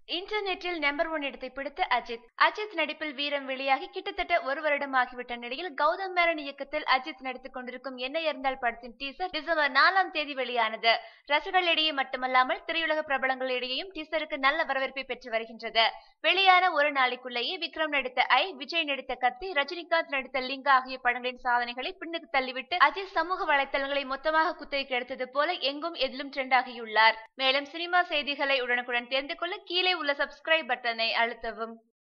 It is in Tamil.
இன்டர்நெட்டில் நம்பர் ஒன் இடத்தை பிடித்த அஜித் அஜித் நடிப்பில் வீரம் வெளியாகி கிட்டத்தட்ட ஒரு வருடம் ஆகிவிட்ட நிலையில் கௌதம் மேனன் இயக்கத்தில் அஜித் நடித்துக் கொண்டிருக்கும் என்ன இருந்தால் படத்தின் டீசர் டிசம்பர் நாலாம் தேதி வெளியானது ரசிகர்களிடையே மட்டுமல்லாமல் திரையுலக பிரபலங்களிடையேயும் டீசருக்கு நல்ல வரவேற்பை பெற்று வருகின்றது வெளியான ஒரு நாளைக்குள்ளேயே விக்ரம் நடித்த ஐ விஜய் நடித்த கத்தி ரஜினிகாந்த் நடித்த லிங்கா ஆகிய படங்களின் சாதனைகளை பின்னுக்கு தள்ளிவிட்டு அஜித் சமூக வலைத்தளங்களை மொத்தமாக குத்தகைக்கு எடுத்தது போல எங்கும் எதிலும் ட்ரெண்ட் ஆகியுள்ளார் மேலும் சினிமா செய்திகளை உடனுக்குடன் தெரிந்து கொள்ள கீழே உள்ள சப்ஸ்கிரைப் பட்டனை அழுத்தவும்